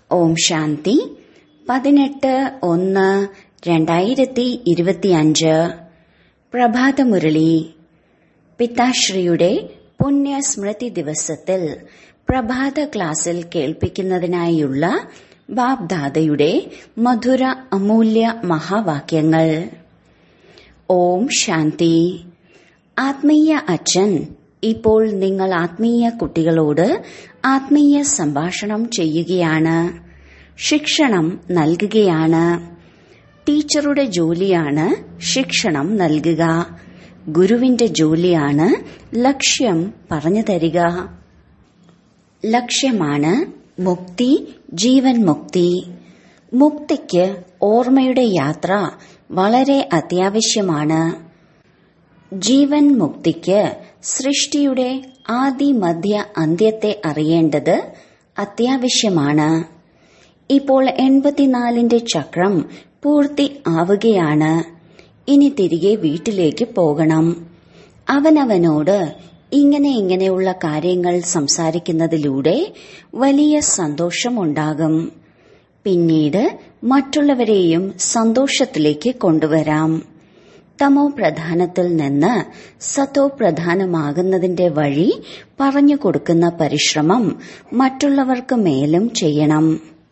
ഓം ശാന്തി പതിനെട്ട് ഒന്ന് രണ്ടായിരത്തി ഇരുപത്തിയഞ്ച് പ്രഭാതമുരളി പിതാശ്രീയുടെ പുണ്യസ്മൃതി ദിവസത്തിൽ പ്രഭാത ക്ലാസ്സിൽ കേൾപ്പിക്കുന്നതിനായുള്ള ബാബ്ദാദയുടെ മധുര അമൂല്യ മഹാവാക്യങ്ങൾ ഓം ശാന്തി ആത്മീയ അച്ഛൻ ഇപ്പോൾ നിങ്ങൾ ആത്മീയ കുട്ടികളോട് ആത്മീയ സംഭാഷണം ചെയ്യുകയാണ് ശിക്ഷണം നൽകുകയാണ് ടീച്ചറുടെ ജോലിയാണ് ശിക്ഷണം നൽകുക ഗുരുവിന്റെ ജോലിയാണ് ലക്ഷ്യം പറഞ്ഞു തരിക ലക്ഷ്യമാണ് മുക്തി ജീവൻ മുക്തി മുക്തിക്ക് ഓർമ്മയുടെ യാത്ര വളരെ അത്യാവശ്യമാണ് ജീവൻ മുക്തിക്ക് സൃഷ്ടിയുടെ ആദി മധ്യ അന്ത്യത്തെ അറിയേണ്ടത് അത്യാവശ്യമാണ് ഇപ്പോൾ എൺപത്തിനാലിന്റെ ചക്രം പൂർത്തി ആവുകയാണ് ഇനി തിരികെ വീട്ടിലേക്ക് പോകണം അവനവനോട് ഇങ്ങനെ ഇങ്ങനെയുള്ള കാര്യങ്ങൾ സംസാരിക്കുന്നതിലൂടെ വലിയ സന്തോഷമുണ്ടാകും പിന്നീട് മറ്റുള്ളവരെയും സന്തോഷത്തിലേക്ക് കൊണ്ടുവരാം തമോ പ്രധാനത്തിൽ നിന്ന് സത്തോ പ്രധാനമാകുന്നതിന്റെ വഴി പറഞ്ഞു കൊടുക്കുന്ന പരിശ്രമം മറ്റുള്ളവർക്ക് മേലും ചെയ്യണം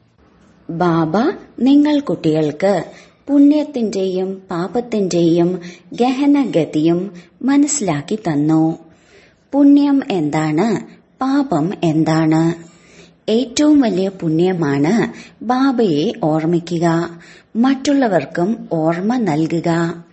ബാബ നിങ്ങൾ കുട്ടികൾക്ക് പുണ്യത്തിന്റെയും പാപത്തിന്റെയും ഗഹനഗതിയും മനസ്സിലാക്കി തന്നു പുണ്യം എന്താണ് പാപം എന്താണ് ഏറ്റവും വലിയ പുണ്യമാണ് ബാബയെ ഓർമ്മിക്കുക മറ്റുള്ളവർക്കും ഓർമ്മ നൽകുക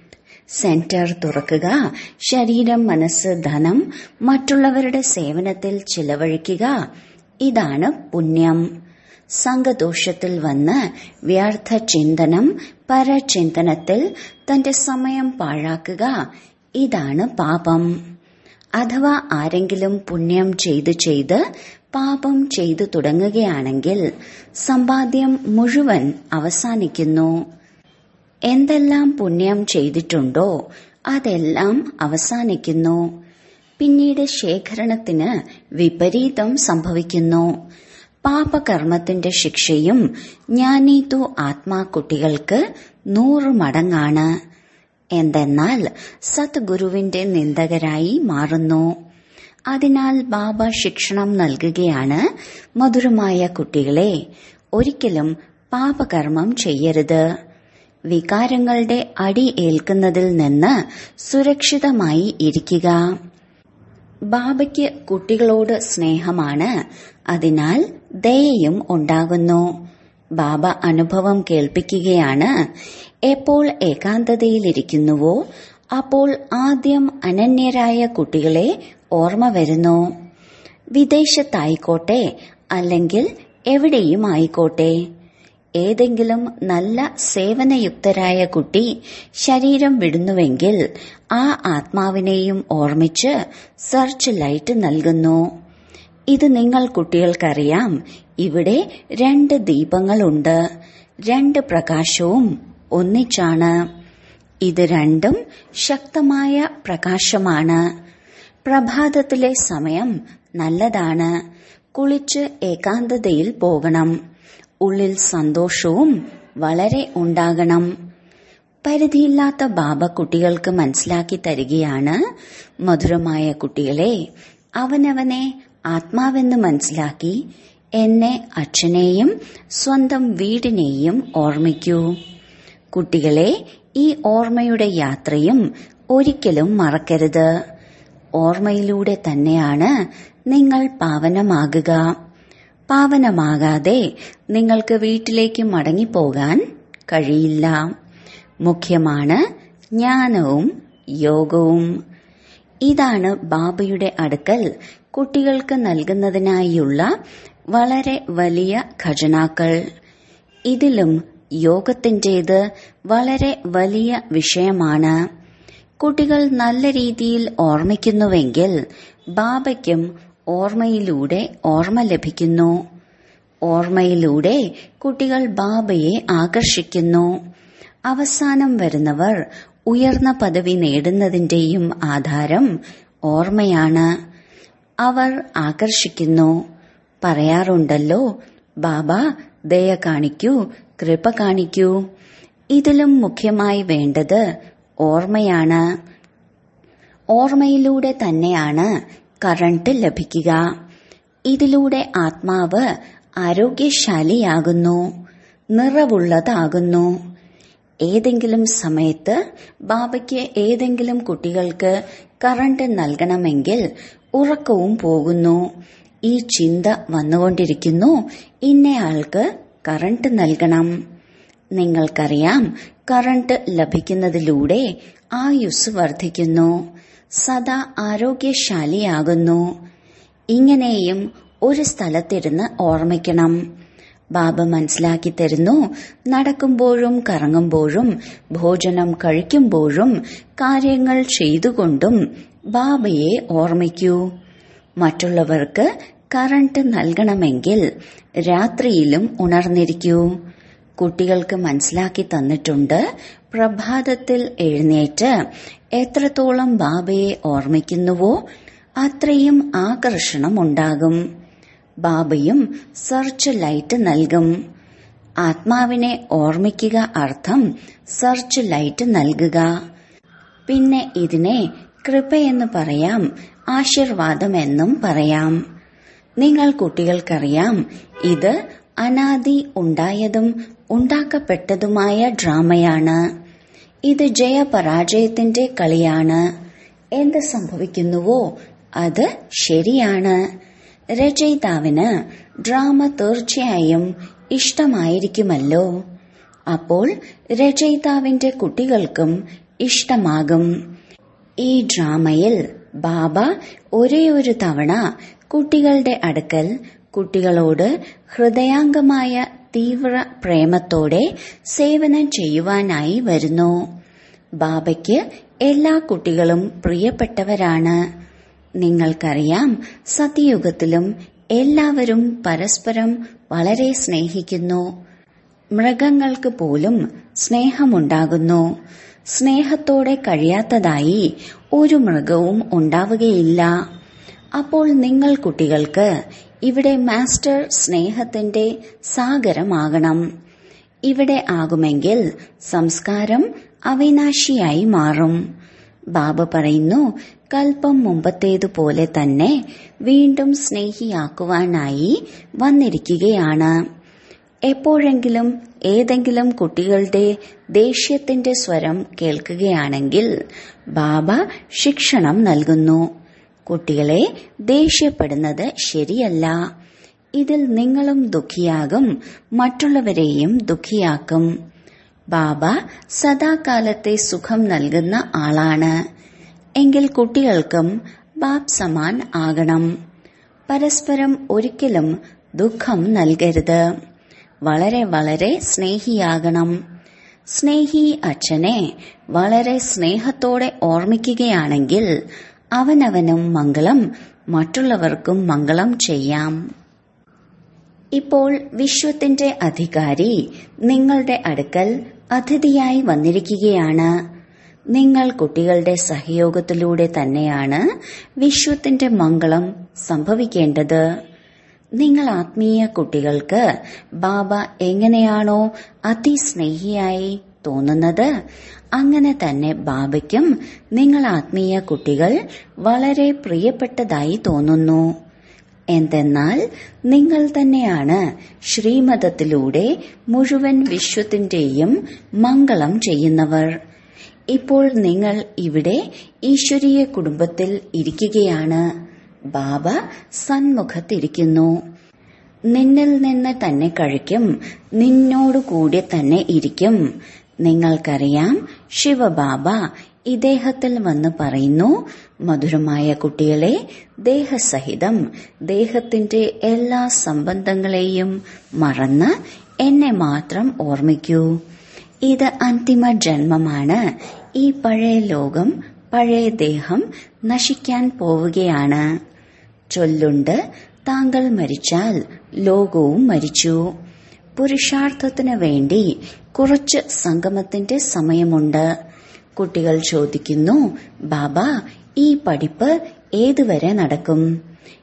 സെന്റർ തുറക്കുക ശരീരം മനസ്സ് ധനം മറ്റുള്ളവരുടെ സേവനത്തിൽ ചിലവഴിക്കുക ഇതാണ് പുണ്യം സംഘദോഷത്തിൽ വന്ന് വ്യർത്ഥ ചിന്തനം പരചിന്തനത്തിൽ തന്റെ സമയം പാഴാക്കുക ഇതാണ് പാപം അഥവാ ആരെങ്കിലും പുണ്യം ചെയ്ത് ചെയ്ത് പാപം ചെയ്തു തുടങ്ങുകയാണെങ്കിൽ സമ്പാദ്യം മുഴുവൻ അവസാനിക്കുന്നു എന്തെല്ലാം പുണ്യം ചെയ്തിട്ടുണ്ടോ അതെല്ലാം അവസാനിക്കുന്നു പിന്നീട് ശേഖരണത്തിന് വിപരീതം സംഭവിക്കുന്നു പാപകർമ്മത്തിന്റെ ശിക്ഷയും ജ്ഞാനീതു ആത്മാക്കുട്ടികൾക്ക് നൂറ് മടങ്ങാണ് എന്തെന്നാൽ സത്ഗുരുവിന്റെ നിന്ദകരായി മാറുന്നു അതിനാൽ ബാബ ശിക്ഷണം നൽകുകയാണ് മധുരമായ കുട്ടികളെ ഒരിക്കലും പാപകർമ്മം ചെയ്യരുത് വികാരങ്ങളുടെ അടി ഏൽക്കുന്നതിൽ നിന്ന് സുരക്ഷിതമായി ഇരിക്കുക ബാബയ്ക്ക് കുട്ടികളോട് സ്നേഹമാണ് അതിനാൽ ദയയും ഉണ്ടാകുന്നു ബാബ അനുഭവം കേൾപ്പിക്കുകയാണ് എപ്പോൾ ഏകാന്തതയിലിരിക്കുന്നുവോ അപ്പോൾ ആദ്യം അനന്യരായ കുട്ടികളെ ഓർമ്മ വരുന്നു വിദേശത്തായിക്കോട്ടെ അല്ലെങ്കിൽ എവിടെയും ആയിക്കോട്ടെ ഏതെങ്കിലും നല്ല സേവനയുക്തരായ കുട്ടി ശരീരം വിടുന്നുവെങ്കിൽ ആ ആത്മാവിനെയും ഓർമ്മിച്ച് സെർച്ച് ലൈറ്റ് നൽകുന്നു ഇത് നിങ്ങൾ കുട്ടികൾക്കറിയാം ഇവിടെ രണ്ട് ദീപങ്ങളുണ്ട് രണ്ട് പ്രകാശവും ഒന്നിച്ചാണ് ഇത് രണ്ടും ശക്തമായ പ്രകാശമാണ് പ്രഭാതത്തിലെ സമയം നല്ലതാണ് കുളിച്ച് ഏകാന്തതയിൽ പോകണം ഉള്ളിൽ സന്തോഷവും വളരെ ഉണ്ടാകണം പരിധിയില്ലാത്ത ബാബ കുട്ടികൾക്ക് മനസ്സിലാക്കി തരികയാണ് മധുരമായ കുട്ടികളെ അവനവനെ ആത്മാവെന്ന് മനസ്സിലാക്കി എന്നെ അച്ഛനെയും സ്വന്തം വീടിനെയും ഓർമ്മിക്കൂ കുട്ടികളെ ഈ ഓർമ്മയുടെ യാത്രയും ഒരിക്കലും മറക്കരുത് ഓർമ്മയിലൂടെ തന്നെയാണ് നിങ്ങൾ പാവനമാകുക പാവനമാകാതെ നിങ്ങൾക്ക് വീട്ടിലേക്ക് മടങ്ങിപ്പോകാൻ കഴിയില്ല മുഖ്യമാണ് ജ്ഞാനവും യോഗവും ഇതാണ് ബാബയുടെ അടുക്കൽ കുട്ടികൾക്ക് നൽകുന്നതിനായുള്ള വളരെ വലിയ ഖജനാക്കൾ ഇതിലും യോഗത്തിന്റേത് വളരെ വലിയ വിഷയമാണ് കുട്ടികൾ നല്ല രീതിയിൽ ഓർമ്മിക്കുന്നുവെങ്കിൽ ബാബയ്ക്കും ഓർമ്മയിലൂടെ ഓർമ്മ ലഭിക്കുന്നു ഓർമ്മയിലൂടെ കുട്ടികൾ ബാബയെ ആകർഷിക്കുന്നു അവസാനം വരുന്നവർ ഉയർന്ന പദവി നേടുന്നതിന്റെയും ആധാരം ഓർമ്മയാണ് അവർ ആകർഷിക്കുന്നു പറയാറുണ്ടല്ലോ ബാബ ദയ കാണിക്കൂ കൃപ കാണിക്കൂ ഇതിലും മുഖ്യമായി വേണ്ടത് ഓർമ്മയാണ് ഓർമ്മയിലൂടെ തന്നെയാണ് കറണ്ട് ലഭിക്കുക ഇതിലൂടെ ആത്മാവ് ആരോഗ്യശാലിയാകുന്നു നിറവുള്ളതാകുന്നു ഏതെങ്കിലും സമയത്ത് ബാബയ്ക്ക് ഏതെങ്കിലും കുട്ടികൾക്ക് കറണ്ട് നൽകണമെങ്കിൽ ഉറക്കവും പോകുന്നു ഈ ചിന്ത വന്നുകൊണ്ടിരിക്കുന്നു ഇന്നയാൾക്ക് കറണ്ട് നൽകണം നിങ്ങൾക്കറിയാം കറണ്ട് ലഭിക്കുന്നതിലൂടെ ആയുസ് വർദ്ധിക്കുന്നു സദാ ആരോഗ്യശാലിയാകുന്നു ഇങ്ങനെയും ഒരു സ്ഥലത്തിരുന്ന് ഓർമ്മിക്കണം ബാബ മനസ്സിലാക്കി തരുന്നു നടക്കുമ്പോഴും കറങ്ങുമ്പോഴും ഭോജനം കഴിക്കുമ്പോഴും കാര്യങ്ങൾ ചെയ്തുകൊണ്ടും ബാബയെ ഓർമ്മിക്കൂ മറ്റുള്ളവർക്ക് കറണ്ട് നൽകണമെങ്കിൽ രാത്രിയിലും ഉണർന്നിരിക്കൂ കുട്ടികൾക്ക് മനസ്സിലാക്കി തന്നിട്ടുണ്ട് പ്രഭാതത്തിൽ എഴുന്നേറ്റ് എത്രത്തോളം ബാബയെ ഓർമ്മിക്കുന്നുവോ അത്രയും ആകർഷണം ഉണ്ടാകും ബാബയും സെർച്ച് ലൈറ്റ് നൽകും ആത്മാവിനെ ഓർമ്മിക്കുക അർത്ഥം സെർച്ച് ലൈറ്റ് നൽകുക പിന്നെ ഇതിനെ കൃപയെന്ന് പറയാം ആശീർവാദമെന്നും പറയാം നിങ്ങൾ കുട്ടികൾക്കറിയാം ഇത് അനാദി ഉണ്ടായതും ഉണ്ടാക്കപ്പെട്ടതുമായ ഡ്രാമയാണ് ഇത് ജയപരാജയത്തിന്റെ കളിയാണ് എന്ത് സംഭവിക്കുന്നുവോ അത് ശരിയാണ് രചയിതാവിന് ഡ്രാമ തീർച്ചയായും ഇഷ്ടമായിരിക്കുമല്ലോ അപ്പോൾ രചയിതാവിന്റെ കുട്ടികൾക്കും ഇഷ്ടമാകും ഈ ഡ്രാമയിൽ ബാബ ഒരേ ഒരു തവണ കുട്ടികളുടെ അടുക്കൽ കുട്ടികളോട് ഹൃദയാംഗമായ തീവ്ര പ്രേമത്തോടെ സേവനം ചെയ്യുവാനായി വരുന്നു ബാബയ്ക്ക് എല്ലാ കുട്ടികളും പ്രിയപ്പെട്ടവരാണ് നിങ്ങൾക്കറിയാം സത്യയുഗത്തിലും എല്ലാവരും പരസ്പരം വളരെ സ്നേഹിക്കുന്നു മൃഗങ്ങൾക്ക് പോലും സ്നേഹമുണ്ടാകുന്നു സ്നേഹത്തോടെ കഴിയാത്തതായി ഒരു മൃഗവും ഉണ്ടാവുകയില്ല അപ്പോൾ നിങ്ങൾ കുട്ടികൾക്ക് ഇവിടെ മാസ്റ്റർ സ്നേഹത്തിന്റെ സാഗരമാകണം ഇവിടെ ആകുമെങ്കിൽ സംസ്കാരം അവിനാശിയായി മാറും ബാബ പറയുന്നു കൽപ്പം മുമ്പത്തേതുപോലെ തന്നെ വീണ്ടും സ്നേഹിയാക്കുവാനായി വന്നിരിക്കുകയാണ് എപ്പോഴെങ്കിലും ഏതെങ്കിലും കുട്ടികളുടെ ദേഷ്യത്തിന്റെ സ്വരം കേൾക്കുകയാണെങ്കിൽ ബാബ ശിക്ഷണം നൽകുന്നു കുട്ടികളെ ദേഷ്യപ്പെടുന്നത് ശരിയല്ല ഇതിൽ നിങ്ങളും ദുഃഖിയാകും മറ്റുള്ളവരെയും ദുഃഖിയാക്കും ബാബ സദാകാലത്തെ സുഖം നൽകുന്ന ആളാണ് എങ്കിൽ കുട്ടികൾക്കും ബാബ് സമാൻ ആകണം പരസ്പരം ഒരിക്കലും ദുഃഖം നൽകരുത് വളരെ വളരെ സ്നേഹിയാകണം സ്നേഹി അച്ഛനെ വളരെ സ്നേഹത്തോടെ ഓർമ്മിക്കുകയാണെങ്കിൽ അവനവനും മംഗളം മറ്റുള്ളവർക്കും മംഗളം ചെയ്യാം ഇപ്പോൾ വിശ്വത്തിന്റെ അധികാരി നിങ്ങളുടെ അടുക്കൽ അതിഥിയായി വന്നിരിക്കുകയാണ് നിങ്ങൾ കുട്ടികളുടെ സഹയോഗത്തിലൂടെ തന്നെയാണ് വിശ്വത്തിന്റെ മംഗളം സംഭവിക്കേണ്ടത് നിങ്ങൾ ആത്മീയ കുട്ടികൾക്ക് ബാബ എങ്ങനെയാണോ അതിസ്നേഹിയായി തോന്നുന്നത് അങ്ങനെ തന്നെ ബാബയ്ക്കും നിങ്ങൾ ആത്മീയ കുട്ടികൾ വളരെ പ്രിയപ്പെട്ടതായി തോന്നുന്നു എന്തെന്നാൽ നിങ്ങൾ തന്നെയാണ് ശ്രീമതത്തിലൂടെ മുഴുവൻ വിശ്വത്തിന്റെയും മംഗളം ചെയ്യുന്നവർ ഇപ്പോൾ നിങ്ങൾ ഇവിടെ ഈശ്വരീയ കുടുംബത്തിൽ ഇരിക്കുകയാണ് ബാബ സന്മുഖത്തിരിക്കുന്നു നിന്നിൽ നിന്ന് തന്നെ കഴിക്കും നിന്നോടു കൂടി തന്നെ ഇരിക്കും നിങ്ങൾക്കറിയാം ശിവബാബ ഇദ്ദേഹത്തിൽ വന്ന് പറയുന്നു മധുരമായ കുട്ടികളെ ദേഹസഹിതം ദേഹത്തിന്റെ എല്ലാ സംബന്ധങ്ങളെയും മറന്ന് എന്നെ മാത്രം ഓർമ്മിക്കൂ ഇത് അന്തിമ ജന്മമാണ് ഈ പഴയ ലോകം പഴയ ദേഹം നശിക്കാൻ പോവുകയാണ് ചൊല്ലുണ്ട് താങ്കൾ മരിച്ചാൽ ലോകവും മരിച്ചു പുരുഷാർത്ഥത്തിനു വേണ്ടി കുറച്ച് സംഗമത്തിന്റെ സമയമുണ്ട് കുട്ടികൾ ചോദിക്കുന്നു ബാബ ഈ പഠിപ്പ് ഏതുവരെ നടക്കും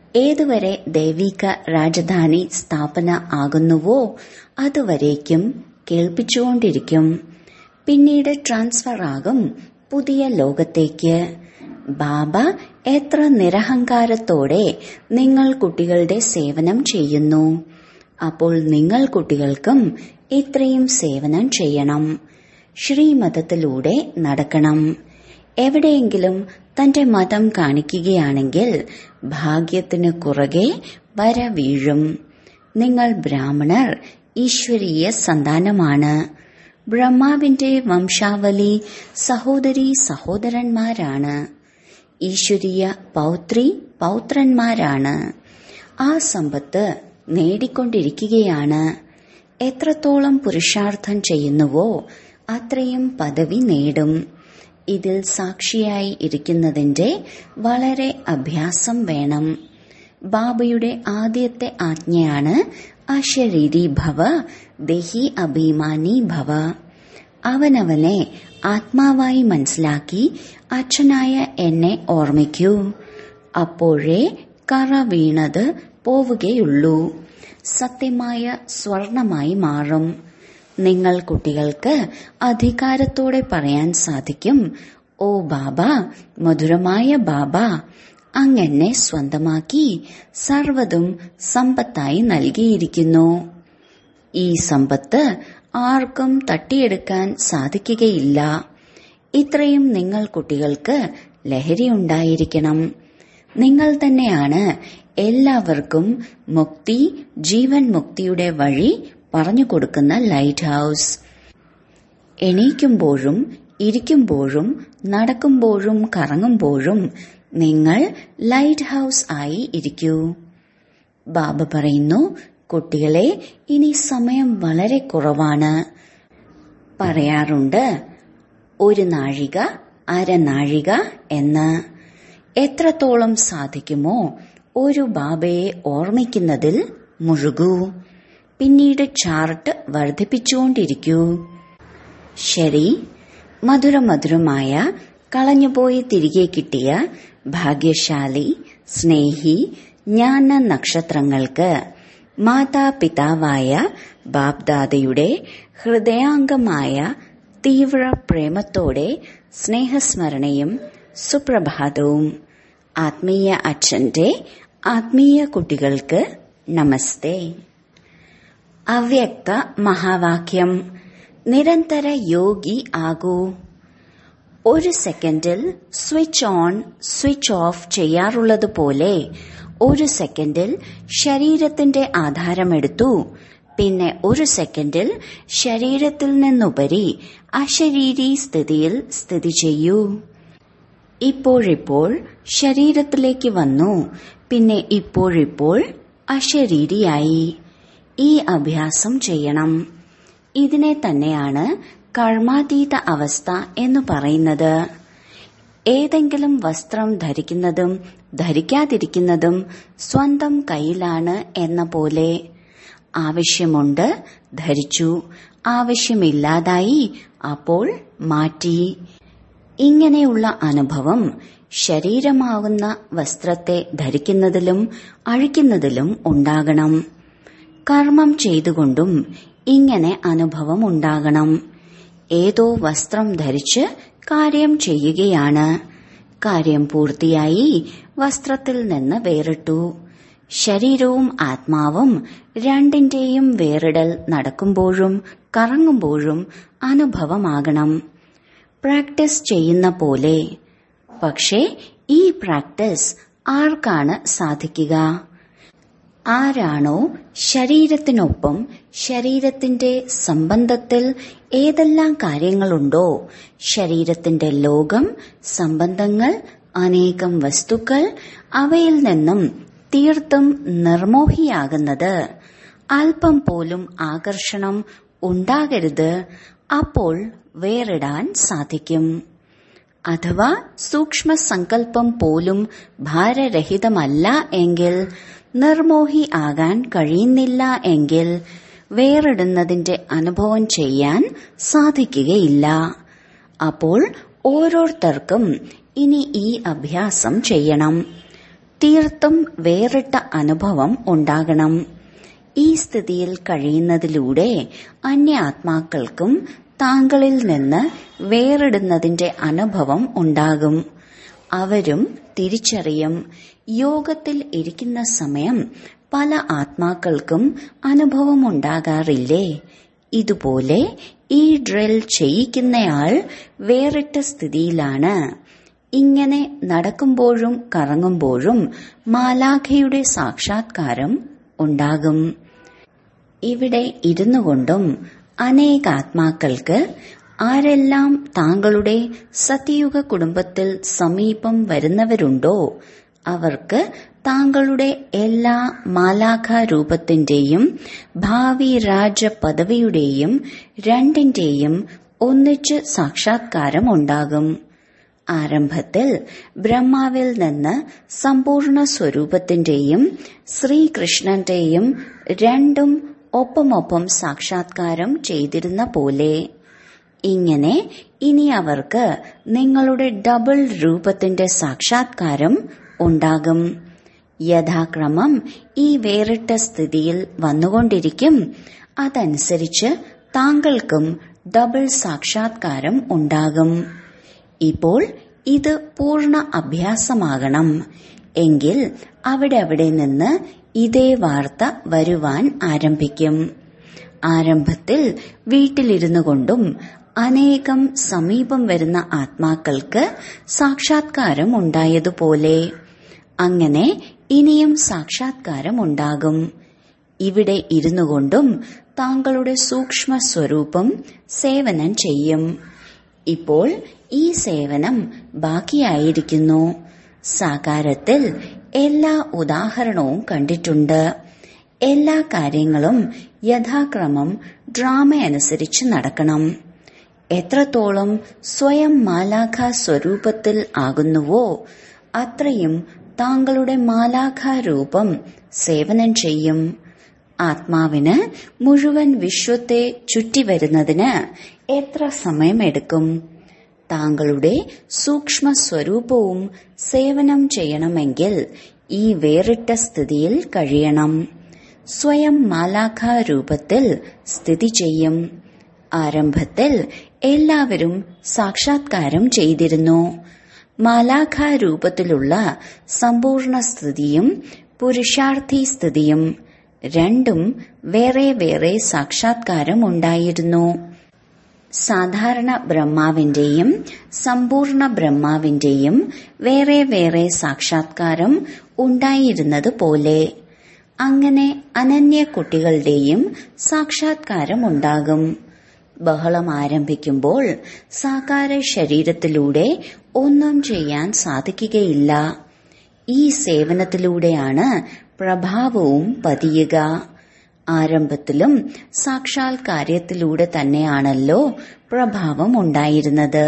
ഏതുവരെ ദൈവിക രാജധാനി സ്ഥാപന ആകുന്നുവോ അതുവരേക്കും കേൾപ്പിച്ചുകൊണ്ടിരിക്കും പിന്നീട് ട്രാൻസ്ഫർ ആകും പുതിയ ലോകത്തേക്ക് ബാബ എത്ര നിരഹങ്കാരത്തോടെ നിങ്ങൾ കുട്ടികളുടെ സേവനം ചെയ്യുന്നു അപ്പോൾ നിങ്ങൾ കുട്ടികൾക്കും ഇത്രയും സേവനം ചെയ്യണം ശ്രീമതത്തിലൂടെ നടക്കണം എവിടെയെങ്കിലും തന്റെ മതം കാണിക്കുകയാണെങ്കിൽ ഭാഗ്യത്തിന് കുറുകെ വര വീഴും നിങ്ങൾ ബ്രാഹ്മണർ ഈശ്വരീയ സന്താനമാണ് ബ്രഹ്മാവിന്റെ വംശാവലി സഹോദരി സഹോദരന്മാരാണ് ഈശ്വരീയ പൗത്രി പൗത്രന്മാരാണ് ആ സമ്പത്ത് നേടിക്കൊണ്ടിരിക്കുകയാണ് എത്രത്തോളം പുരുഷാർത്ഥം ചെയ്യുന്നുവോ അത്രയും പദവി നേടും ഇതിൽ സാക്ഷിയായി ഇരിക്കുന്നതിന്റെ വളരെ അഭ്യാസം വേണം ബാബയുടെ ആദ്യത്തെ ആജ്ഞയാണ് അശരീരി ഭവ ദേഹി അഭിമാനി ഭവ അവനവനെ ആത്മാവായി മനസ്സിലാക്കി അച്ഛനായ എന്നെ ഓർമ്മിക്കൂ അപ്പോഴേ കറ വീണത് പോവുകയുള്ളൂ സത്യമായ സ്വർണമായി മാറും നിങ്ങൾ കുട്ടികൾക്ക് അധികാരത്തോടെ പറയാൻ സാധിക്കും ഓ ബാബ മധുരമായ ബാബ അങ്ങനെ സ്വന്തമാക്കി സർവതും സമ്പത്തായി നൽകിയിരിക്കുന്നു ഈ സമ്പത്ത് ആർക്കും തട്ടിയെടുക്കാൻ സാധിക്കുകയില്ല ഇത്രയും നിങ്ങൾ കുട്ടികൾക്ക് ലഹരി ഉണ്ടായിരിക്കണം നിങ്ങൾ തന്നെയാണ് എല്ലാവർക്കും മുക്തി ജീവൻ മുക്തിയുടെ വഴി പറഞ്ഞു കൊടുക്കുന്ന ലൈറ്റ് ഹൗസ് എണീക്കുമ്പോഴും ഇരിക്കുമ്പോഴും നടക്കുമ്പോഴും കറങ്ങുമ്പോഴും നിങ്ങൾ ലൈറ്റ് ഹൗസ് ആയി ഇരിക്കൂ ബാബ പറയുന്നു കുട്ടികളെ ഇനി സമയം വളരെ കുറവാണ് പറയാറുണ്ട് ഒരു നാഴിക അരനാഴിക എന്ന് എത്രത്തോളം സാധിക്കുമോ ഒരു ബാബയെ ഓർമ്മിക്കുന്നതിൽ മുഴുകൂ പിന്നീട് ചാർട്ട് വർദ്ധിപ്പിച്ചുകൊണ്ടിരിക്കൂ ശരി മധുരമധുരമായ കളഞ്ഞുപോയി തിരികെ കിട്ടിയ ഭാഗ്യശാലി സ്നേഹി ജ്ഞാന നക്ഷത്രങ്ങൾക്ക് മാതാപിതാവായ ബാബ്ദാദയുടെ ഹൃദയാംഗമായ തീവ്ര പ്രേമത്തോടെ സ്നേഹസ്മരണയും സുപ്രഭാതവും ആത്മീയ അച്ഛന്റെ ആത്മീയ കുട്ടികൾക്ക് നമസ്തേ അവ്യക്ത മഹാവാക്യം നിരന്തര യോഗി ആകൂ ഒരു സെക്കൻഡിൽ സ്വിച്ച് ഓൺ സ്വിച്ച് ഓഫ് ചെയ്യാറുള്ളതുപോലെ ഒരു സെക്കൻഡിൽ ശരീരത്തിന്റെ ആധാരമെടുത്തു പിന്നെ ഒരു സെക്കൻഡിൽ ശരീരത്തിൽ നിന്നുപരി അശരീരി സ്ഥിതിയിൽ സ്ഥിതി ചെയ്യൂ ഇപ്പോഴിപ്പോൾ ശരീരത്തിലേക്ക് വന്നു പിന്നെ ഇപ്പോഴിപ്പോൾ അശരീരിയായി ഈ അഭ്യാസം ചെയ്യണം ഇതിനെ തന്നെയാണ് കർമാതീത അവസ്ഥ എന്ന് പറയുന്നത് ഏതെങ്കിലും വസ്ത്രം ധരിക്കുന്നതും ധരിക്കാതിരിക്കുന്നതും സ്വന്തം കയ്യിലാണ് എന്ന പോലെ ആവശ്യമുണ്ട് ധരിച്ചു ആവശ്യമില്ലാതായി അപ്പോൾ മാറ്റി ഇങ്ങനെയുള്ള അനുഭവം ശരീരമാവുന്ന വസ്ത്രത്തെ ധരിക്കുന്നതിലും അഴിക്കുന്നതിലും ഉണ്ടാകണം കർമ്മം ചെയ്തുകൊണ്ടും ഇങ്ങനെ അനുഭവം ഉണ്ടാകണം ഏതോ വസ്ത്രം ധരിച്ച് കാര്യം ചെയ്യുകയാണ് കാര്യം പൂർത്തിയായി വസ്ത്രത്തിൽ നിന്ന് വേറിട്ടു ശരീരവും ആത്മാവും രണ്ടിന്റെയും വേറിടൽ നടക്കുമ്പോഴും കറങ്ങുമ്പോഴും അനുഭവമാകണം പ്രാക്ടീസ് ചെയ്യുന്ന പോലെ പക്ഷേ ഈ പ്രാക്ടീസ് ആർക്കാണ് സാധിക്കുക ആരാണോ ശരീരത്തിനൊപ്പം ശരീരത്തിന്റെ സംബന്ധത്തിൽ ഏതെല്ലാം കാര്യങ്ങളുണ്ടോ ശരീരത്തിന്റെ ലോകം സംബന്ധങ്ങൾ അനേകം വസ്തുക്കൾ അവയിൽ നിന്നും തീർത്തും നിർമോഹിയാകുന്നത് അല്പം പോലും ആകർഷണം ഉണ്ടാകരുത് അപ്പോൾ വേറിടാൻ സാധിക്കും അഥവാ സൂക്ഷ്മ സങ്കല്പം പോലും ഭാരരഹിതമല്ല എങ്കിൽ നിർമോഹി ആകാൻ കഴിയുന്നില്ല എങ്കിൽ വേറിടുന്നതിന്റെ അനുഭവം ചെയ്യാൻ സാധിക്കുകയില്ല അപ്പോൾ ഓരോരുത്തർക്കും ഇനി ഈ അഭ്യാസം ചെയ്യണം തീർത്തും വേറിട്ട അനുഭവം ഉണ്ടാകണം ഈ സ്ഥിതിയിൽ കഴിയുന്നതിലൂടെ അന്യ ആത്മാക്കൾക്കും താങ്കളിൽ നിന്ന് വേറിടുന്നതിന്റെ അനുഭവം ഉണ്ടാകും അവരും തിരിച്ചറിയും യോഗത്തിൽ ഇരിക്കുന്ന സമയം പല ആത്മാക്കൾക്കും അനുഭവമുണ്ടാകാറില്ലേ ഇതുപോലെ ഈ ഡ്രിൽ ചെയ്യിക്കുന്നയാൾ വേറിട്ട സ്ഥിതിയിലാണ് ഇങ്ങനെ നടക്കുമ്പോഴും കറങ്ങുമ്പോഴും മാലാഖയുടെ സാക്ഷാത്കാരം ഉണ്ടാകും ഇവിടെ ഇരുന്നു കൊണ്ടും അനേകാത്മാക്കൾക്ക് ആരെല്ലാം താങ്കളുടെ സത്യയുഗ കുടുംബത്തിൽ സമീപം വരുന്നവരുണ്ടോ അവർക്ക് താങ്കളുടെ എല്ലാ മാലാഖ രൂപത്തിന്റെയും ഭാവി രാജ പദവിയുടെയും രണ്ടിന്റെയും ഒന്നിച്ച് സാക്ഷാത്കാരം ഉണ്ടാകും ആരംഭത്തിൽ ബ്രഹ്മാവിൽ നിന്ന് സമ്പൂർണ്ണ സ്വരൂപത്തിന്റെയും ശ്രീകൃഷ്ണന്റെയും രണ്ടും ഒപ്പമൊപ്പം സാക്ഷാത്കാരം ചെയ്തിരുന്ന പോലെ ഇങ്ങനെ ഇനി അവർക്ക് നിങ്ങളുടെ ഡബിൾ രൂപത്തിന്റെ സാക്ഷാത്കാരം ഉണ്ടാകും യഥാക്രമം ഈ വേറിട്ട സ്ഥിതിയിൽ വന്നുകൊണ്ടിരിക്കും അതനുസരിച്ച് താങ്കൾക്കും ഡബിൾ സാക്ഷാത്കാരം ഉണ്ടാകും ഇപ്പോൾ ഇത് പൂർണ്ണ അഭ്യാസമാകണം എങ്കിൽ അവിടെ അവിടെ നിന്ന് ഇതേ വാർത്ത വരുവാൻ ആരംഭിക്കും ആരംഭത്തിൽ വീട്ടിലിരുന്നു കൊണ്ടും അനേകം സമീപം വരുന്ന ആത്മാക്കൾക്ക് സാക്ഷാത്കാരം ഉണ്ടായതുപോലെ അങ്ങനെ ഇനിയും സാക്ഷാത്കാരം ഉണ്ടാകും ഇവിടെ ഇരുന്നു കൊണ്ടും താങ്കളുടെ സൂക്ഷ്മ സ്വരൂപം സേവനം ചെയ്യും ഇപ്പോൾ ഈ സേവനം ബാക്കിയായിരിക്കുന്നു സാകാരത്തിൽ എല്ലാ ഉദാഹരണവും കണ്ടിട്ടുണ്ട് എല്ലാ കാര്യങ്ങളും യഥാക്രമം ഡ്രാമ അനുസരിച്ച് നടക്കണം എത്രത്തോളം സ്വയം മാലാഖ സ്വരൂപത്തിൽ ആകുന്നുവോ അത്രയും താങ്കളുടെ മാലാഖ രൂപം സേവനം ചെയ്യും ആത്മാവിന് മുഴുവൻ വിശ്വത്തെ ചുറ്റിവരുന്നതിന് എത്ര സമയമെടുക്കും താങ്കളുടെ സൂക്ഷ്മ സ്വരൂപവും സേവനം ചെയ്യണമെങ്കിൽ ഈ വേറിട്ട സ്ഥിതിയിൽ കഴിയണം സ്വയം മാലാഖ രൂപത്തിൽ സ്ഥിതി ചെയ്യും ആരംഭത്തിൽ എല്ലാവരും സാക്ഷാത്കാരം ചെയ്തിരുന്നു മാലാഖ രൂപത്തിലുള്ള സമ്പൂർണ്ണ സ്ഥിതിയും പുരുഷാർത്ഥി സ്ഥിതിയും രണ്ടും വേറെ വേറെ സാക്ഷാത്കാരം ഉണ്ടായിരുന്നു സാധാരണ ബ്രഹ്മാവിന്റെയും സമ്പൂർണ്ണ ബ്രഹ്മാവിന്റെയും വേറെ വേറെ സാക്ഷാത്കാരം ഉണ്ടായിരുന്നത് പോലെ അങ്ങനെ അനന്യ കുട്ടികളുടെയും സാക്ഷാത്കാരം ഉണ്ടാകും ബഹളം ആരംഭിക്കുമ്പോൾ സാകാര ശരീരത്തിലൂടെ ഒന്നും ചെയ്യാൻ സാധിക്കുകയില്ല ഈ സേവനത്തിലൂടെയാണ് പ്രഭാവവും പതിയുക ആരംഭത്തിലും സാക്ഷാൽ കാര്യത്തിലൂടെ തന്നെയാണല്ലോ പ്രഭാവം ഉണ്ടായിരുന്നത്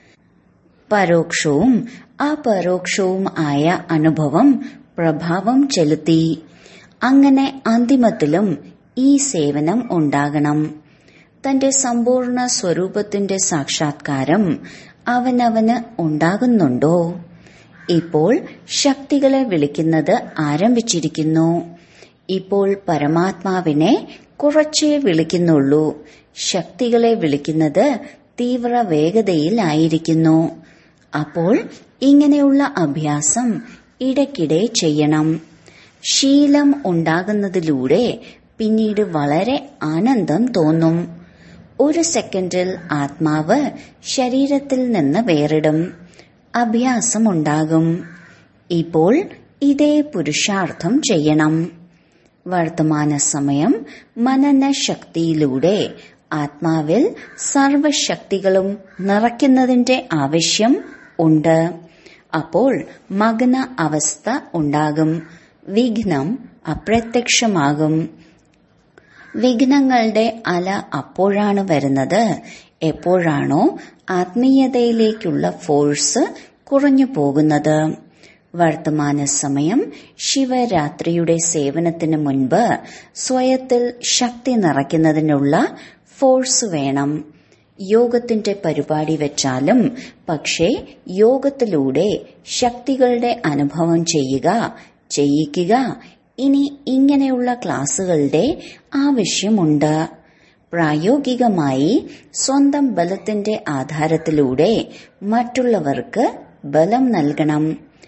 പരോക്ഷവും അപരോക്ഷവും ആയ അനുഭവം പ്രഭാവം ചെലുത്തി അങ്ങനെ അന്തിമത്തിലും ഈ സേവനം ഉണ്ടാകണം തന്റെ സമ്പൂർണ്ണ സ്വരൂപത്തിന്റെ സാക്ഷാത്കാരം അവനവന് ഉണ്ടാകുന്നുണ്ടോ ഇപ്പോൾ ശക്തികളെ വിളിക്കുന്നത് ആരംഭിച്ചിരിക്കുന്നു ഇപ്പോൾ പരമാത്മാവിനെ കുറച്ചേ വിളിക്കുന്നുള്ളൂ ശക്തികളെ വിളിക്കുന്നത് തീവ്ര വേഗതയിലായിരിക്കുന്നു അപ്പോൾ ഇങ്ങനെയുള്ള അഭ്യാസം ഇടയ്ക്കിടെ ചെയ്യണം ശീലം ഉണ്ടാകുന്നതിലൂടെ പിന്നീട് വളരെ ആനന്ദം തോന്നും ഒരു സെക്കൻഡിൽ ആത്മാവ് ശരീരത്തിൽ നിന്ന് വേറിടും അഭ്യാസമുണ്ടാകും ഇപ്പോൾ ഇതേ പുരുഷാർത്ഥം ചെയ്യണം വർത്തമാന സമയം മനന ശക്തിയിലൂടെ ആത്മാവിൽ സർവശക്തികളും നിറയ്ക്കുന്നതിന്റെ ആവശ്യം ഉണ്ട് അപ്പോൾ മഗ്ന അവസ്ഥ ഉണ്ടാകും വിഘ്നം അപ്രത്യക്ഷമാകും വിഘ്നങ്ങളുടെ അല അപ്പോഴാണ് വരുന്നത് എപ്പോഴാണോ ആത്മീയതയിലേക്കുള്ള ഫോഴ്സ് കുറഞ്ഞു പോകുന്നത് വർത്തമാന സമയം ശിവരാത്രിയുടെ സേവനത്തിന് മുൻപ് സ്വയത്തിൽ ശക്തി നിറയ്ക്കുന്നതിനുള്ള ഫോഴ്സ് വേണം യോഗത്തിന്റെ പരിപാടി വെച്ചാലും പക്ഷേ യോഗത്തിലൂടെ ശക്തികളുടെ അനുഭവം ചെയ്യുക ചെയ്യിക്കുക ഇനി ഇങ്ങനെയുള്ള ക്ലാസുകളുടെ ആവശ്യമുണ്ട് പ്രായോഗികമായി സ്വന്തം ബലത്തിന്റെ ആധാരത്തിലൂടെ മറ്റുള്ളവർക്ക് ബലം നൽകണം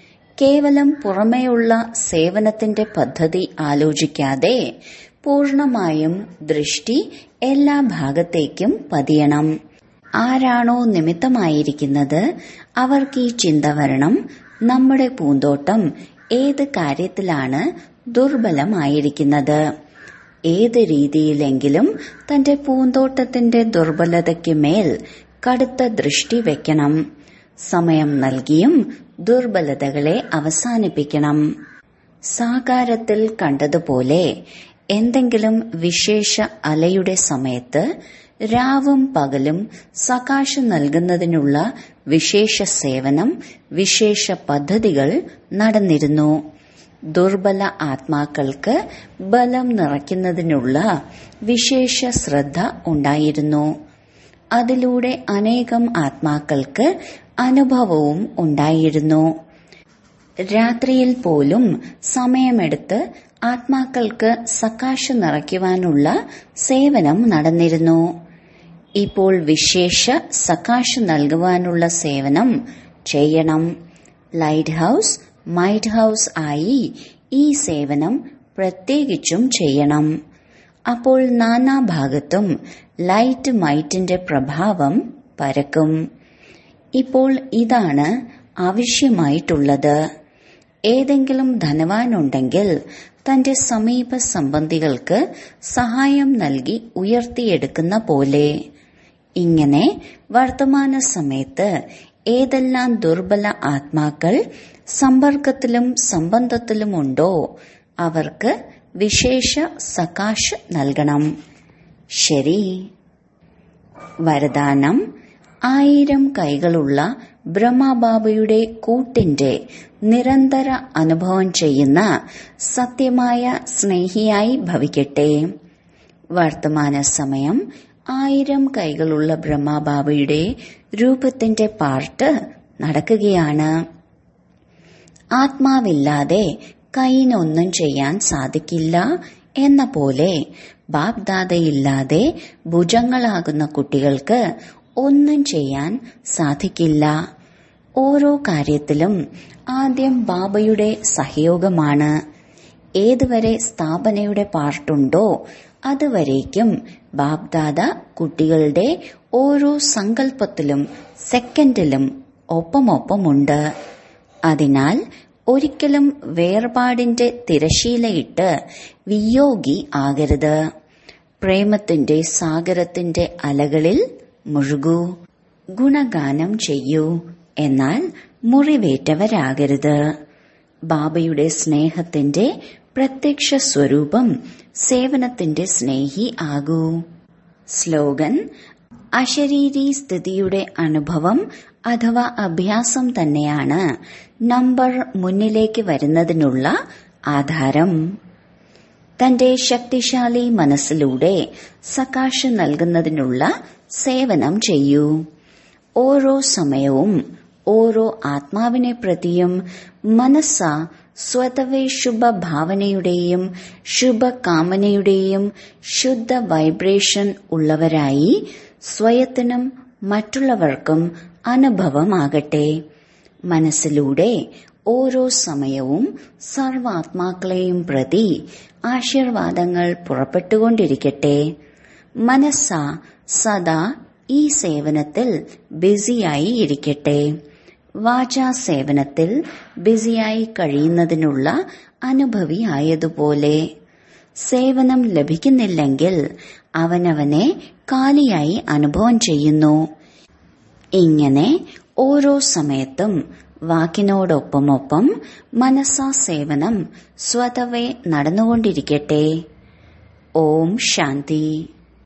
കേവലം പുറമേയുള്ള സേവനത്തിന്റെ പദ്ധതി ആലോചിക്കാതെ പൂർണമായും ദൃഷ്ടി എല്ലാ ഭാഗത്തേക്കും പതിയണം ആരാണോ നിമിത്തമായിരിക്കുന്നത് അവർക്ക് ഈ ചിന്ത വരണം നമ്മുടെ പൂന്തോട്ടം ഏത് കാര്യത്തിലാണ് ദുർബലമായിരിക്കുന്നത് ഏത് രീതിയിലെങ്കിലും തന്റെ പൂന്തോട്ടത്തിന്റെ ദുർബലതയ്ക്ക് മേൽ കടുത്ത ദൃഷ്ടി വെക്കണം സമയം നൽകിയും ദുർബലതകളെ അവസാനിപ്പിക്കണം സാകാരത്തിൽ കണ്ടതുപോലെ എന്തെങ്കിലും വിശേഷ അലയുടെ സമയത്ത് രാവും പകലും സകാശം നൽകുന്നതിനുള്ള വിശേഷ സേവനം വിശേഷ പദ്ധതികൾ നടന്നിരുന്നു ദുർബല ആത്മാക്കൾക്ക് ബലം നിറയ്ക്കുന്നതിനുള്ള വിശേഷ ശ്രദ്ധ ഉണ്ടായിരുന്നു അതിലൂടെ അനേകം ആത്മാക്കൾക്ക് അനുഭവവും ഉണ്ടായിരുന്നു രാത്രിയിൽ പോലും സമയമെടുത്ത് ആത്മാക്കൾക്ക് സക്കാശ് നിറയ്ക്കുവാനുള്ള സേവനം നടന്നിരുന്നു ഇപ്പോൾ വിശേഷ സക്കാശ് നൽകുവാനുള്ള സേവനം ചെയ്യണം ലൈറ്റ് ഹൌസ് മൈറ്റ് ഹൌസ് ആയി ഈ സേവനം പ്രത്യേകിച്ചും ചെയ്യണം അപ്പോൾ നാനാഭാഗത്തും ലൈറ്റ് മൈറ്റിന്റെ പ്രഭാവം പരക്കും ഇപ്പോൾ ഇതാണ് ആവശ്യമായിട്ടുള്ളത് ഏതെങ്കിലും ധനവാനുണ്ടെങ്കിൽ തന്റെ സമീപ സംബന്ധികൾക്ക് സഹായം നൽകി ഉയർത്തിയെടുക്കുന്ന പോലെ ഇങ്ങനെ വർത്തമാന സമയത്ത് ഏതെല്ലാം ദുർബല ആത്മാക്കൾ സമ്പർക്കത്തിലും സംബന്ധത്തിലുമുണ്ടോ അവർക്ക് വിശേഷ സകാശ് നൽകണം ശരി വരദാനം ആയിരം കൈകളുള്ള ബ്രഹ്മബാബയുടെ കൂട്ടിന്റെ നിരന്തര അനുഭവം ചെയ്യുന്ന സത്യമായ സ്നേഹിയായി ഭവിക്കട്ടെ വർത്തമാന സമയം ആയിരം കൈകളുള്ള ബ്രഹ്മബാബയുടെ രൂപത്തിന്റെ പാർട്ട് നടക്കുകയാണ് ആത്മാവില്ലാതെ കൈനൊന്നും ചെയ്യാൻ സാധിക്കില്ല എന്ന പോലെ ബാബ്ദാദയില്ലാതെ ഭുജങ്ങളാകുന്ന കുട്ടികൾക്ക് ഒന്നും ചെയ്യാൻ സാധിക്കില്ല ഓരോ കാര്യത്തിലും ആദ്യം ബാബയുടെ സഹയോഗമാണ് ഏതുവരെ സ്ഥാപനയുടെ പാർട്ടുണ്ടോ അതുവരേക്കും ബാബ്ദാദ കുട്ടികളുടെ ഓരോ സങ്കല്പത്തിലും സെക്കൻഡിലും ഒപ്പമൊപ്പമുണ്ട് അതിനാൽ ഒരിക്കലും വേർപാടിന്റെ തിരശീലയിട്ട് വിയോഗി ആകരുത് പ്രേമത്തിന്റെ സാഗരത്തിന്റെ അലകളിൽ മുഴുകൂ ഗുണഗാനം ചെയ്യൂ എന്നാൽ മുറിവേറ്റവരാകരുത് ബാബയുടെ സ്നേഹത്തിന്റെ പ്രത്യക്ഷ സ്വരൂപം സേവനത്തിന്റെ സ്നേഹി ആകൂ സ്ലോഗൻ അശരീരി സ്ഥിതിയുടെ അനുഭവം അഥവാ അഭ്യാസം തന്നെയാണ് നമ്പർ മുന്നിലേക്ക് വരുന്നതിനുള്ള ആധാരം തന്റെ ശക്തിശാലി മനസ്സിലൂടെ സകാശം നൽകുന്നതിനുള്ള സേവനം ചെയ്യൂ ഓരോ സമയവും ഓരോ ആത്മാവിനെ പ്രതിയും മനസ്സ സ്വതവേ ശുഭഭാവനയുടെയും ശുഭകാമനയുടെയും ശുദ്ധ വൈബ്രേഷൻ ഉള്ളവരായി സ്വയത്തിനും മറ്റുള്ളവർക്കും അനുഭവമാകട്ടെ മനസ്സിലൂടെ ഓരോ സമയവും സർവാത്മാക്കളെയും പ്രതി ആശീർവാദങ്ങൾ പുറപ്പെട്ടുകൊണ്ടിരിക്കട്ടെ മനസ്സ സദാ ഈ സേവനത്തിൽ ബിസിയായി ഇരിക്കട്ടെ വാചാ സേവനത്തിൽ ബിസിയായി കഴിയുന്നതിനുള്ള അനുഭവിയായതുപോലെ സേവനം ലഭിക്കുന്നില്ലെങ്കിൽ അവനവനെ കാലിയായി അനുഭവം ചെയ്യുന്നു ഇങ്ങനെ ഓരോ സമയത്തും വാക്കിനോടൊപ്പമൊപ്പം മനസ്സാ സേവനം സ്വതവേ നടന്നുകൊണ്ടിരിക്കട്ടെ ഓം ശാന്തി